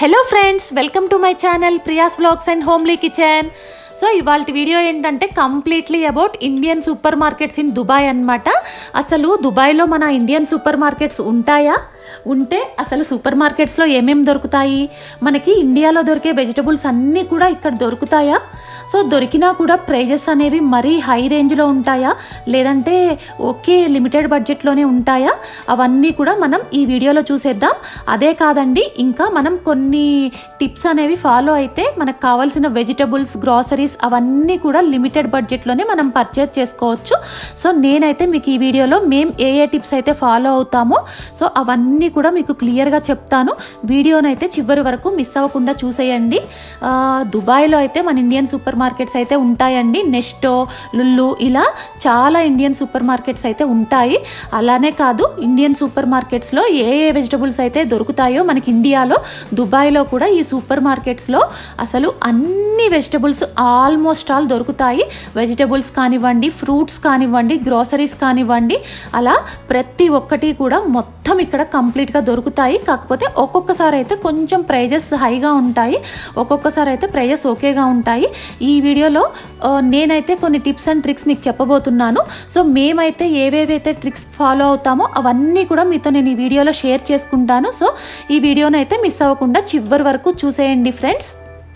hello friends welcome to my channel Priya's vlogs and homely kitchen so ఇవాళ video ఏంటంటే completely about Indian super markets in Dubai అన్నమాట అసలు దుబాయ్లో మన Indian super markets ఉంటాయా ఉంటే అసలు సూపర్ మార్కెట్స్లో ఏమేమి దొరుకుతాయి మనకి ఇండియాలో దొరికే వెజిటబుల్స్ అన్నీ కూడా ఇక్కడ దొరుకుతాయా సో దొరికినా కూడా ప్రైజెస్ అనేవి మరీ హై రేంజ్లో ఉంటాయా లేదంటే ఓకే లిమిటెడ్ బడ్జెట్లోనే ఉంటాయా అవన్నీ కూడా మనం ఈ వీడియోలో చూసేద్దాం అదే కాదండి ఇంకా మనం కొన్ని టిప్స్ అనేవి ఫాలో అయితే మనకు కావాల్సిన వెజిటబుల్స్ గ్రాసరీస్ అవన్నీ కూడా లిమిటెడ్ బడ్జెట్లోనే మనం పర్చేజ్ చేసుకోవచ్చు సో నేనైతే మీకు ఈ వీడియోలో మేము ఏ ఏ టిప్స్ అయితే ఫాలో అవుతామో సో అవన్నీ కూడా మీకు క్లియర్గా చెప్తాను వీడియోనైతే చివరి వరకు మిస్ అవ్వకుండా చూసేయండి ఆ, దుబాయ్లో అయితే మన ఇండియన్ సూపర్ మార్కెట్స్ అయితే ఉంటాయండి నెస్టో లుల్లు ఇలా చాలా ఇండియన్ సూపర్ మార్కెట్స్ అయితే ఉంటాయి అలానే కాదు ఇండియన్ సూపర్ మార్కెట్స్లో ఏ ఏ వెజిటబుల్స్ అయితే దొరుకుతాయో మనకి ఇండియాలో దుబాయ్లో కూడా ఈ సూపర్ మార్కెట్స్లో అసలు అన్ని వెజిటబుల్స్ ఆల్మోస్ట్ ఆల్ దొరుకుతాయి వెజిటబుల్స్ కానివ్వండి ఫ్రూట్స్ కానివ్వండి గ్రోసరీస్ కానివ్వండి అలా ప్రతి ఒక్కటి కూడా మొత్తం ఇక్కడ కంప్లీట్గా దొరుకుతాయి కాకపోతే ఒక్కొక్కసారి అయితే కొంచెం ప్రైజెస్ హైగా ఉంటాయి ఒక్కొక్కసారి అయితే ప్రైజెస్ ఓకేగా ఉంటాయి ఈ వీడియోలో ఆ, నేనైతే కొన్ని టిప్స్ అండ్ ట్రిక్స్ మీకు చెప్పబోతున్నాను సో మేమైతే ఏవేవైతే ట్రిక్స్ ఫాలో అవుతామో అవన్నీ కూడా మీతో నేను ఈ వీడియోలో షేర్ చేసుకుంటాను సో ఈ వీడియోని అయితే మిస్ అవ్వకుండా చివరి వరకు చూసేయండి ఫ్రెండ్స్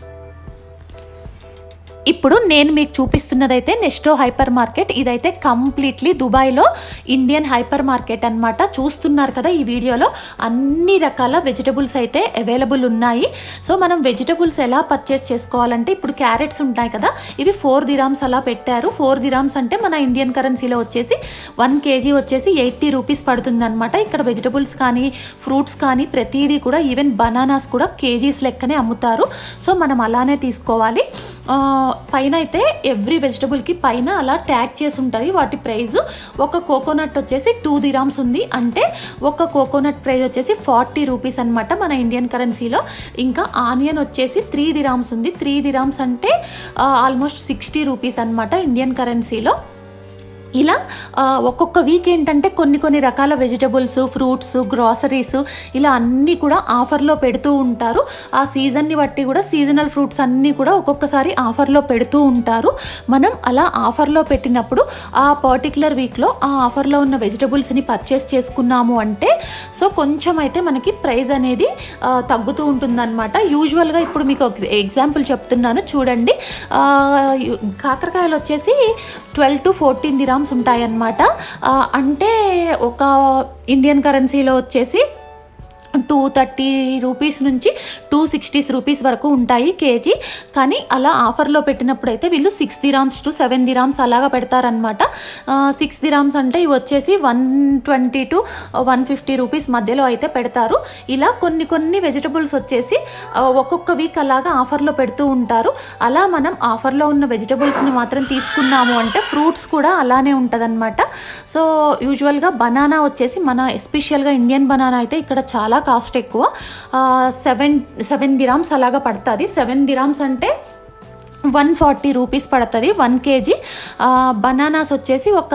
ఇప్పుడు నేను మీకు చూపిస్తున్నదైతే నెస్టో హైపర్ మార్కెట్ ఇదైతే కంప్లీట్లీ దుబాయ్లో ఇండియన్ హైపర్ మార్కెట్ అన్నమాట చూస్తున్నారు కదా ఈ వీడియోలో అన్ని రకాల వెజిటబుల్స్ అయితే అవైలబుల్ ఉన్నాయి సో మనం వెజిటబుల్స్ ఎలా పర్చేస్ చేసుకోవాలంటే ఇప్పుడు క్యారెట్స్ ఉంటాయి కదా ఇవి ఫోర్ దిరామ్స్ అలా పెట్టారు ఫోర్ దిరామ్స్ అంటే మన ఇండియన్ కరెన్సీలో వచ్చేసి వన్ కేజీ వచ్చేసి ఎయిటీ రూపీస్ పడుతుంది అనమాట ఇక్కడ వెజిటబుల్స్ కానీ ఫ్రూట్స్ కానీ ప్రతిదీ కూడా ఈవెన్ బనానాస్ కూడా కేజీస్ లెక్కనే అమ్ముతారు సో మనం అలానే తీసుకోవాలి ఆ, పైన అయితే ఎవ్రీ వెజిటబుల్కి పైన అలా ట్యాగ్ చేసి ఉంటుంది వాటి ప్రైస్ ఒక కోకోనట్ వచ్చేసి టూ దిరామ్స్ ఉంది అంటే ఒక కోకోనట్ ప్రైస్ వచ్చేసి ఫార్టీ రూపీస్ అనమాట మన ఇండియన్ కరెన్సీలో ఇంకా ఆనియన్ వచ్చేసి త్రీ దిరామ్స్ ఉంది త్రీ దిరామ్స్ అంటే ఆల్మోస్ట్ సిక్స్టీ రూపీస్ అనమాట ఇండియన్ కరెన్సీలో ఇలా ఆ, ఒక్కొక్క వీక్ ఏంటంటే కొన్ని కొన్ని రకాల వెజిటబుల్స్ ఫ్రూట్స్ గ్రాసరీస్ ఇలా అన్నీ కూడా ఆఫర్లో పెడుతూ ఉంటారు ఆ సీజన్ని బట్టి కూడా సీజనల్ ఫ్రూట్స్ అన్నీ కూడా ఒక్కొక్కసారి ఆఫర్లో పెడుతూ ఉంటారు మనం అలా ఆఫర్లో పెట్టినప్పుడు ఆ పర్టికులర్ వీక్లో ఆ ఆఫర్లో ఉన్న వెజిటబుల్స్ని పర్చేస్ చేసుకున్నాము అంటే సో కొంచెం అయితే మనకి ప్రైస్ అనేది ఆ, తగ్గుతూ ఉంటుందన్నమాట యూజువల్గా ఇప్పుడు మీకు ఒక ఎగ్జాంపుల్ చెప్తున్నాను చూడండి ఆ, యు- కాకరకాయలు వచ్చేసి ట్వెల్వ్ టు ఫోర్టీన్ దిరామ్స్ ఉంటాయన్నమాట ఆ, అంటే ఒక ఇండియన్ కరెన్సీలో వచ్చేసి టూ థర్టీ రూపీస్ నుంచి టూ సిక్స్టీస్ రూపీస్ వరకు ఉంటాయి కేజీ కానీ అలా ఆఫర్లో పెట్టినప్పుడు అయితే వీళ్ళు six dirhams to seven dirhams అలాగా పెడతారనమాట సిక్స్ దిరామ్స్ అంటే ఇవి వచ్చేసి one twenty to one fifty rupees మధ్యలో అయితే పెడతారు ఇలా కొన్ని కొన్ని వెజిటబుల్స్ వచ్చేసి ఆ, ఒక్కొక్క వీక్ అలాగా ఆఫర్లో పెడుతూ ఉంటారు అలా మనం ఆఫర్లో ఉన్న వెజిటబుల్స్ని మాత్రం తీసుకున్నాము అంటే ఫ్రూట్స్ కూడా అలానే ఉంటుందన్నమాట సో యూజువల్గా బనానా వచ్చేసి మన ఎస్పెషల్గా ఇండియన్ బనానా అయితే ఇక్కడ చాలా కాస్ట్ ఎక్కువ సెవెన్ సెవెన్ దిరామ్స్ అలాగా పడుతుంది సెవెన్ దిరామ్స్ అంటే వన్ ఫార్టీ రూపీస్ పడుతుంది వన్ కేజీ బనానాస్ వచ్చేసి ఒక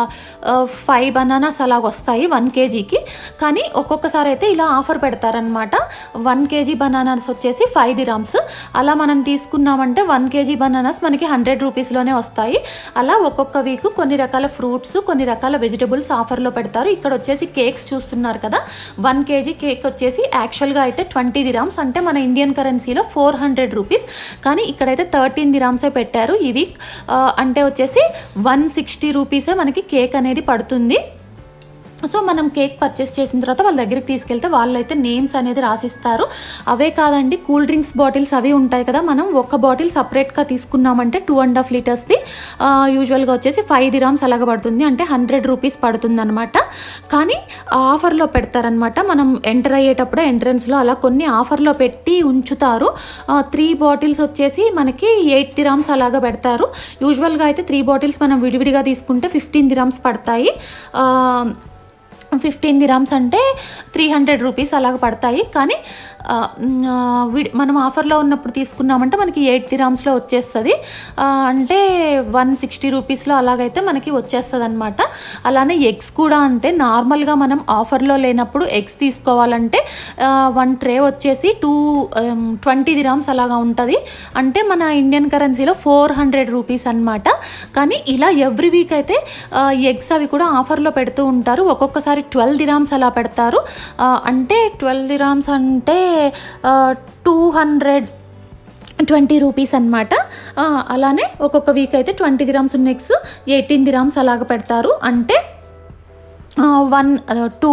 ఫైవ్ బనానాస్ అలాగ వస్తాయి వన్ కేజీకి కానీ ఒక్కొక్కసారి అయితే ఇలా ఆఫర్ పెడతారనమాట వన్ కేజీ బనానాస్ వచ్చేసి ఫైవ్ దిరామ్స్ అలా మనం తీసుకున్నామంటే వన్ కేజీ బనానాస్ మనకి హండ్రెడ్ రూపీస్లోనే వస్తాయి అలా ఒక్కొక్క వీక్ కొన్ని రకాల ఫ్రూట్స్ కొన్ని రకాల వెజిటబుల్స్ ఆఫర్లో పెడతారు ఇక్కడ వచ్చేసి కేక్స్ చూస్తున్నారు కదా వన్ కేజీ కేక్ వచ్చేసి యాక్చువల్గా అయితే ట్వంటీ దిరామ్స్ అంటే మన ఇండియన్ కరెన్సీలో ఫోర్ హండ్రెడ్ రూపీస్ కానీ ఇక్కడైతే థర్టీన్ దిరామ్సే పెట్టారు ఈ వీక్ ఆ, అంటే వచ్చేసి వన్ సిక్స్టీ రూపీసే మనకి కేక్ అనేది పడుతుంది సో మనం కేక్ పర్చేస్ చేసిన తర్వాత వాళ్ళ దగ్గరికి తీసుకెళ్తే వాళ్ళైతే నేమ్స్ అనేది రాసిస్తారు అవే కాదండి కూల్ డ్రింక్స్ బాటిల్స్ అవి ఉంటాయి కదా మనం ఒక బాటిల్ సపరేట్గా తీసుకున్నామంటే టూ అండ్ హాఫ్ లీటర్స్ది యూజువల్గా వచ్చేసి ఫైవ్ దిరామ్స్ అలాగ పడుతుంది అంటే హండ్రెడ్ రూపీస్ పడుతుంది అనమాట కానీ ఆఫర్లో పెడతారనమాట మనం ఎంటర్ అయ్యేటప్పుడు ఎంట్రన్స్లో అలా కొన్ని ఆఫర్లో పెట్టి ఉంచుతారు త్రీ బాటిల్స్ వచ్చేసి మనకి ఎయిట్ దిరామ్స్ అలాగా పెడతారు యూజువల్గా అయితే త్రీ బాటిల్స్ మనం విడివిడిగా తీసుకుంటే ఫిఫ్టీన్ దిరామ్స్ పడతాయి ఆ, ఫిఫ్టీన్ దిరామ్స్ అంటే త్రీ హండ్రెడ్ రూపీస్ అలాగ పడతాయి కానీ ఆ, మ్, ఆ, విడి మనం ఆఫర్లో ఉన్నప్పుడు తీసుకున్నామంటే మనకి ఎయిట్ దిరామ్స్లో వచ్చేస్తుంది ఆ, అంటే వన్ సిక్స్టీ రూపీస్లో అలాగైతే మనకి వచ్చేస్తుంది అనమాట అలానే ఎగ్స్ కూడా అంతే నార్మల్గా మనం ఆఫర్లో లేనప్పుడు ఎగ్స్ తీసుకోవాలంటే వన్ ట్రే వచ్చేసి టూ ట్వంటీ దిరామ్స్ అలాగా ఉంటుంది అంటే మన ఇండియన్ కరెన్సీలో ఫోర్ హండ్రెడ్ రూపీస్ అనమాట కానీ ఇలా ఎవ్రీ వీక్ అయితే ఎగ్స్ అవి కూడా ఆఫర్లో పెడుతూ ఉంటారు ఒక్కొక్కసారి ట్వెల్వ్ దిరామ్స్ అలా పెడతారు ఆ, అంటే ట్వెల్వ్ దిరామ్స్ అంటే టూ హండ్రెడ్ ట్వంటీ రూపీస్ అనమాట అలానే ఒక్కొక్క వీక్ అయితే ట్వంటీ దిరామ్స్ ఉన్న ఎగ్స్ ఎయిటీన్ దిరామ్స్ అలాగ పెడతారు అంటే one two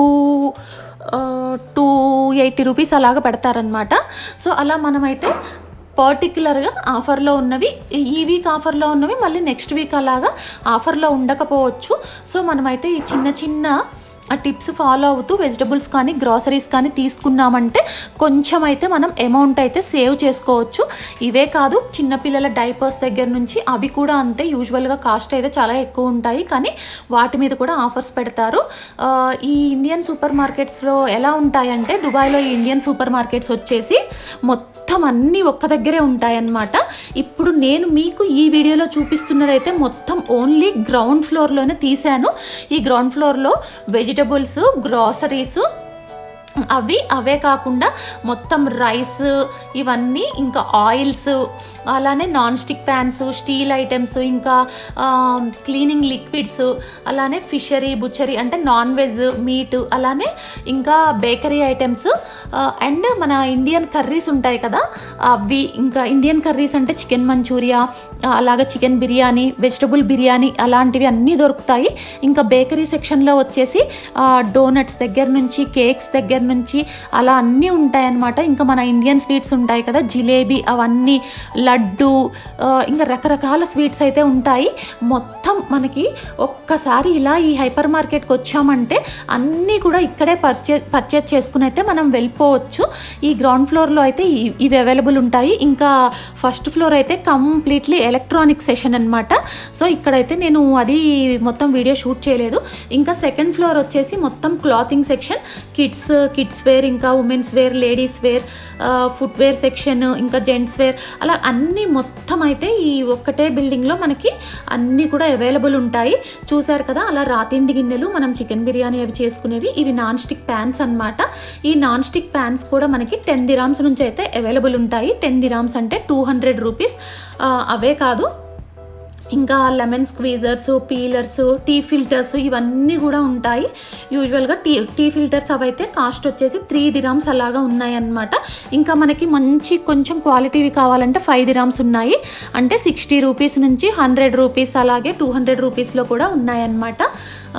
two eighty rupees అలాగ పెడతారనమాట సో అలా మనమైతే పర్టికులర్గా ఆఫర్లో ఉన్నవి ఈ వీక్ ఆఫర్లో ఉన్నవి మళ్ళీ నెక్స్ట్ వీక్ అలాగా ఆఫర్లో ఉండకపోవచ్చు సో మనమైతే ఈ చిన్న చిన్న ఆ టిప్స్ ఫాలో అవుతూ వెజిటబుల్స్ కానీ గ్రాసరీస్ కానీ తీసుకున్నామంటే కొంచెం అయితే మనం అమౌంట్ అయితే సేవ్ చేసుకోవచ్చు ఇవే కాదు చిన్నపిల్లల డైపర్స్ దగ్గర నుంచి అవి కూడా అంతే యూజువల్గా కాస్ట్ అయితే చాలా ఎక్కువ ఉంటాయి కానీ వాటి మీద కూడా ఆఫర్స్ పెడతారు ఆ, ఈ ఇండియన్ సూపర్ మార్కెట్స్లో ఎలా ఉంటాయంటే దుబాయ్లో ఈ ఇండియన్ సూపర్ మార్కెట్స్ వచ్చేసి మొత్తం అన్నీ ఒక్క దగ్గరే ఉంటాయన్నమాట ఇప్పుడు నేను మీకు ఈ వీడియోలో చూపిస్తున్నదైతే మొత్తం ఓన్లీ గ్రౌండ్ ఫ్లోర్లోనే తీశాను ఈ గ్రౌండ్ ఫ్లోర్లో వెజిటబుల్స్ గ్రాసరీస్ అవి అవే కాకుండా మొత్తం రైస్ ఇవన్నీ ఇంకా ఆయిల్స్ అలానే non stick pans steel items ఇంకా క్లీనింగ్ లిక్విడ్స్ అలానే ఫిషరీ బుచ్చరీ అంటే నాన్ వెజ్ మీట్ అలానే ఇంకా బేకరీ ఐటమ్స్ అండ్ మన ఇండియన్ కర్రీస్ ఉంటాయి కదా అవి ఇంకా ఇండియన్ కర్రీస్ అంటే చికెన్ మంచూరియా అలాగే చికెన్ బిర్యానీ వెజిటబుల్ బిర్యానీ అలాంటివి అన్నీ దొరుకుతాయి ఇంకా బేకరీ సెక్షన్లో వచ్చేసి డోనట్స్ దగ్గర నుంచి కేక్స్ దగ్గర నుంచి అలా అన్నీ ఉంటాయన్నమాట ఇంకా మన ఇండియన్ స్వీట్స్ ఉంటాయి కదా జిలేబీ అవన్నీ లడ్డు ఆ, ఇంకా రకరకాల స్వీట్స్ అయితే ఉంటాయి మొత్తం మనకి ఒక్కసారి ఇలా ఈ హైపర్ మార్కెట్కి వచ్చామంటే అన్నీ కూడా ఇక్కడే పర్చేజ్ పర్చేజ్ చేసుకుని అయితే మనం వెళ్ళిపోవచ్చు ఈ గ్రౌండ్ ఫ్లోర్లో అయితే ఇ- ఇవి అవైలబుల్ ఉంటాయి ఇంకా ఫస్ట్ ఫ్లోర్ అయితే కంప్లీట్లీ ఎలక్ట్రానిక్ సెషన్ అనమాట సో ఇక్కడైతే నేను అది మొత్తం వీడియో షూట్ చేయలేదు ఇంకా సెకండ్ ఫ్లోర్ వచ్చేసి మొత్తం clothing section kids kids wear ఇంకా women's wear ladies wear footwear section ఇంకా జెంట్స్ వేర్ అలా అన్నీ మొత్తం అయితే ఈ ఒక్కటే బిల్డింగ్లో మనకి అన్నీ కూడా అవైలబుల్ ఉంటాయి చూసారు కదా అలా రాతిండి గిన్నెలు మనం చికెన్ బిర్యానీ అవి చేసుకునేవి ఇవి నాన్ స్టిక్ ప్యాన్స్ అన్నమాట ఈ నాన్ స్టిక్ ప్యాన్స్ కూడా మనకి టెన్ దిరామ్స్ నుంచి అయితే అవైలబుల్ ఉంటాయి టెన్ దిరామ్స్ అంటే టూ హండ్రెడ్ రూపీస్ అవే కాదు ఇంకా lemon squeezers peelers tea filters ఇవన్నీ కూడా ఉంటాయి యూజువల్గా టీ టీ ఫిల్టర్స్ అవైతే కాస్ట్ వచ్చేసి త్రీ దిరామ్స్ అలాగా ఉన్నాయన్నమాట ఇంకా మనకి మంచి కొంచెం క్వాలిటీవి కావాలంటే ఫైవ్ దిరామ్స్ ఉన్నాయి అంటే సిక్స్టీ రూపీస్ నుంచి హండ్రెడ్ రూపీస్ అలాగే టూ హండ్రెడ్ రూపీస్లో కూడా ఉన్నాయన్నమాట ఆ,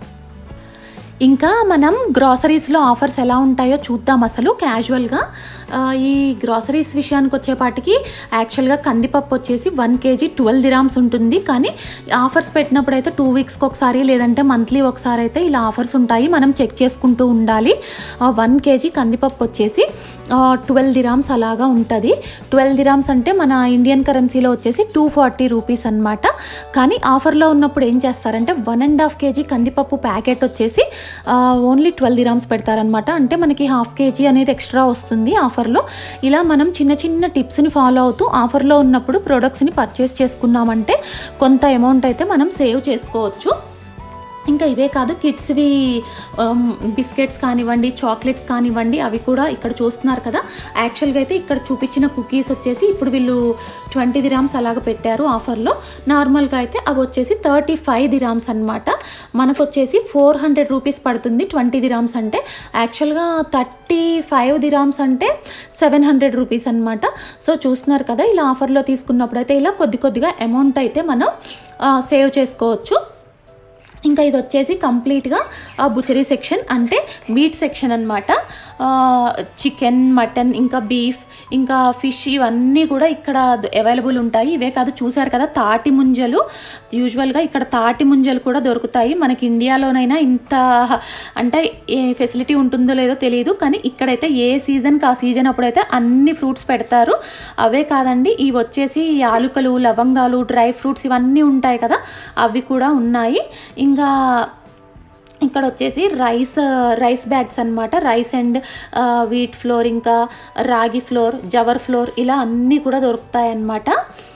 ఇంకా మనం గ్రాసరీస్లో ఆఫర్స్ ఎలా ఉంటాయో చూద్దాం అసలు క్యాజువల్గా ఆ, ఈ గ్రాసరీస్ విషయానికి వచ్చేపాటికి యాక్చువల్గా కందిపప్పు వచ్చేసి వన్ కేజీ ట్వెల్వ్ దిరామ్స్ ఉంటుంది కానీ ఆఫర్స్ పెట్టినప్పుడు అయితే టూ వీక్స్కి ఒకసారి లేదంటే మంత్లీ ఒకసారి అయితే ఇలా ఆఫర్స్ ఉంటాయి మనం చెక్ చేసుకుంటూ ఉండాలి వన్ కేజీ కందిపప్పు వచ్చేసి ట్వెల్వ్ దిరామ్స్ అలాగా ఉంటుంది ట్వెల్వ్ దిరామ్స్ అంటే మన ఇండియన్ కరెన్సీలో వచ్చేసి టూ ఫార్టీ రూపీస్ అనమాట కానీ ఆఫర్లో ఉన్నప్పుడు ఏం చేస్తారంటే వన్ అండ్ హాఫ్ కేజీ కందిపప్పు ప్యాకెట్ వచ్చేసి ఓన్లీ ట్వెల్వ్ దిరామ్స్ పెడతారనమాట అంటే మనకి హాఫ్ కేజీ అనేది ఎక్స్ట్రా వస్తుంది ఆఫర్లో ఇలా మనం చిన్న చిన్న టిప్స్ని ఫాలో అవుతూ ఆఫర్లో ఉన్నప్పుడు ప్రొడక్ట్స్ని పర్చేస్ చేసుకున్నామంటే కొంత అమౌంట్ అయితే మనం సేవ్ చేసుకోవచ్చు ఇంకా ఇవే కాదు కిడ్స్వి బిస్కెట్స్ కానివ్వండి చాక్లెట్స్ కానివ్వండి అవి కూడా ఇక్కడ చూస్తున్నారు కదా యాక్చువల్గా అయితే ఇక్కడ చూపించిన కుకీస్ వచ్చేసి ఇప్పుడు వీళ్ళు ట్వంటీ దిరామ్స్ అలాగ పెట్టారు ఆఫర్లో నార్మల్గా అయితే అవి వచ్చేసి థర్టీ ఫైవ్ దిరామ్స్ అనమాట మనకు వచ్చేసి ఫోర్ హండ్రెడ్ రూపీస్ పడుతుంది ట్వంటీ దిరామ్స్ అంటే యాక్చువల్గా థర్టీ ఫైవ్ దిరామ్స్ అంటే సెవెన్ హండ్రెడ్ రూపీస్ అనమాట సో చూస్తున్నారు కదా ఇలా ఆఫర్లో తీసుకున్నప్పుడు అయితే ఇలా కొద్ది కొద్దిగా అమౌంట్ అయితే మనం సేవ్ చేసుకోవచ్చు ఇంకా ఇది వచ్చేసి కంప్లీట్గా బుచరీ సెక్షన్ అంటే మీట్ సెక్షన్ అనమాట చికెన్ మటన్ ఇంకా బీఫ్ ఇంకా ఫిష్ ఇవన్నీ కూడా ఇక్కడ అవైలబుల్ ఉంటాయి ఇవే కాదు చూసారు కదా తాటి ముంజలు యూజువల్గా ఇక్కడ తాటి ముంజలు కూడా దొరుకుతాయి మనకి ఇండియాలోనైనా ఇంత అంటే ఏ ఫెసిలిటీ ఉంటుందో లేదో తెలియదు కానీ ఇక్కడైతే ఏ సీజన్కి ఆ సీజన్ అప్పుడైతే అన్ని ఫ్రూట్స్ పెడతారు అవే కాదండి ఇవి వచ్చేసి యాలుకలు లవంగాలు డ్రై ఫ్రూట్స్ ఇవన్నీ ఉంటాయి కదా అవి కూడా ఉన్నాయి ఇంకా ఇక్కడ వచ్చేసి రైస్ రైస్ బ్యాగ్స్ అన్నమాట రైస్ అండ్ వీట్ ఫ్లోర్ ఇంకా రాగి ఫ్లోర్ జవర్ ఫ్లోర్ ఇలా అన్నీ కూడా దొరుకుతాయి అన్నమాట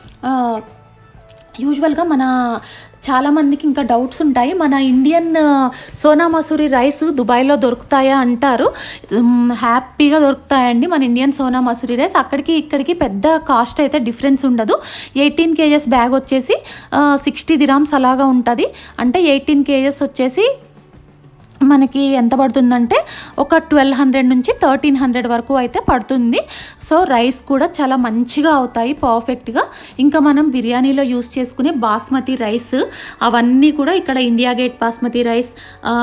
యూజువల్గా మన చాలామందికి ఇంకా డౌట్స్ ఉంటాయి మన ఇండియన్ సోనా మసూరి రైస్ దుబాయ్లో దొరుకుతాయా అంటారు మ్, హ్యాపీగా దొరుకుతాయండి మన ఇండియన్ సోనా మసూరి రైస్ అక్కడికి ఇక్కడికి పెద్ద కాస్ట్ అయితే డిఫరెన్స్ ఉండదు ఎయిటీన్ కేజెస్ బ్యాగ్ వచ్చేసి సిక్స్టీ దిరామ్స్ అలాగా ఉంటుంది అంటే ఎయిటీన్ కేజెస్ వచ్చేసి మనకి ఎంత పడుతుందంటే ఒక ట్వెల్వ్ హండ్రెడ్ నుంచి థర్టీన్ హండ్రెడ్ వరకు అయితే పడుతుంది సో రైస్ కూడా చాలా మంచిగా అవుతాయి పర్ఫెక్ట్గా ఇంకా మనం బిర్యానీలో యూస్ చేసుకునే బాస్మతి రైస్ అవన్నీ కూడా ఇక్కడ ఇండియా గేట్ బాస్మతి రైస్ ఆ,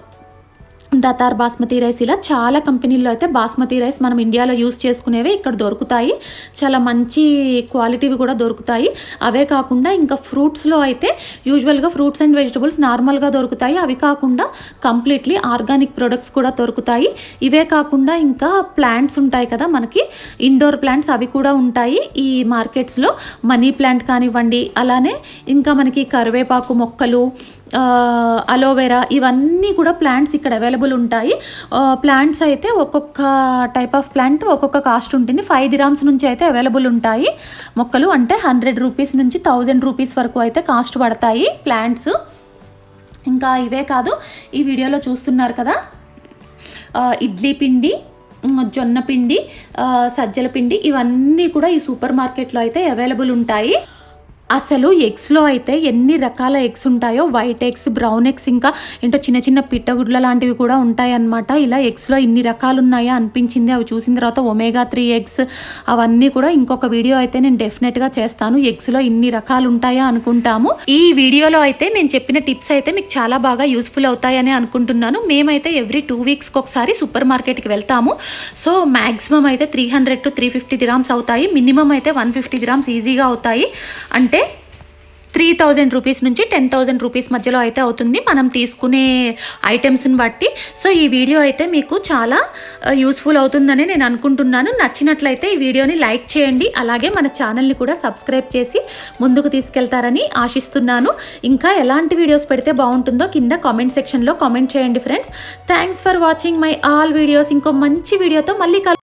దతార్ బాస్మతి రైస్ ఇలా చాలా కంపెనీల్లో అయితే బాస్మతి రైస్ మనం ఇండియాలో యూస్ చేసుకునేవి ఇక్కడ దొరుకుతాయి చాలా మంచి క్వాలిటీవి కూడా దొరుకుతాయి అవే కాకుండా ఇంకా ఫ్రూట్స్లో అయితే యూజువల్గా ఫ్రూట్స్ అండ్ వెజిటబుల్స్ నార్మల్గా దొరుకుతాయి అవి కాకుండా కంప్లీట్లీ ఆర్గానిక్ ప్రొడక్ట్స్ కూడా దొరుకుతాయి ఇవే కాకుండా ఇంకా ప్లాంట్స్ ఉంటాయి కదా మనకి ఇండోర్ ప్లాంట్స్ అవి కూడా ఉంటాయి ఈ మార్కెట్స్లో మనీ ప్లాంట్ కానివ్వండి అలానే ఇంకా మనకి కరివేపాకు మొక్కలు ఆ, అలోవెరా ఇవన్నీ కూడా ప్లాంట్స్ ఇక్కడ అవైలబుల్ ఉంటాయి ఆ, ప్లాంట్స్ అయితే ఒక్కొక్క టైప్ ఆఫ్ ప్లాంట్ ఒక్కొక్క కాస్ట్ ఉంటుంది ఫైవ్ దిరామ్స్ నుంచి అయితే అవైలబుల్ ఉంటాయి మొక్కలు అంటే హండ్రెడ్ రూపీస్ నుంచి థౌజండ్ రూపీస్ వరకు అయితే కాస్ట్ పడతాయి ప్లాంట్స్ ఇంకా ఇవే కాదు ఈ వీడియోలో చూస్తున్నారు కదా ఆ, ఇడ్లీ పిండి ఉమ్, జొన్న పిండి ఆ, సజ్జల పిండి ఇవన్నీ కూడా ఈ సూపర్ మార్కెట్లో అయితే అవైలబుల్ ఉంటాయి అసలు ఎగ్స్లో అయితే ఎన్ని రకాల ఎగ్స్ ఉంటాయో వైట్ ఎగ్స్ బ్రౌన్ ఎగ్స్ ఇంకా ఏంటో చిన్న చిన్న పిట్టగుడ్ల లాంటివి కూడా ఉంటాయన్నమాట ఇలా ఎగ్స్లో ఇన్ని రకాలు ఉన్నాయా అనిపించింది అవి చూసిన తర్వాత ఒమేగా త్రీ ఎగ్స్ అవన్నీ కూడా ఇంకొక వీడియో అయితే నేను డెఫినెట్గా చేస్తాను ఎగ్స్లో ఇన్ని రకాలు ఉంటాయా అనుకుంటాము ఈ వీడియోలో అయితే నేను చెప్పిన టిప్స్ అయితే మీకు చాలా బాగా యూస్ఫుల్ అవుతాయని అనుకుంటున్నాను మేమైతే ఎవ్రీ టూ వీక్స్కి ఒకసారి సూపర్ మార్కెట్కి వెళ్తాము సో మ్యాక్సిమం అయితే three hundred to three fifty grams అవుతాయి మినిమం అయితే వన్ ఫిఫ్టీ గ్రామ్స్ ఈజీగా అవుతాయి అంటే త్రీ థౌజండ్ రూపీస్ నుంచి టెన్ థౌజండ్ రూపీస్ మధ్యలో అయితే అవుతుంది మనం తీసుకునే ఐటమ్స్ని బట్టి సో ఈ వీడియో అయితే మీకు చాలా యూస్ఫుల్ అవుతుందని నేను అనుకుంటున్నాను నచ్చినట్లయితే ఈ వీడియోని లైక్ చేయండి అలాగే మన ఛానల్ని కూడా సబ్స్క్రైబ్ చేసి ముందుకు తీసుకెళ్తారని ఆశిస్తున్నాను ఇంకా ఎలాంటి వీడియోస్ పెడితే బాగుంటుందో కింద కామెంట్ సెక్షన్లో కామెంట్ చేయండి friends thanks for watching my all videos ఇంకో మంచి వీడియోతో మళ్ళీ కలు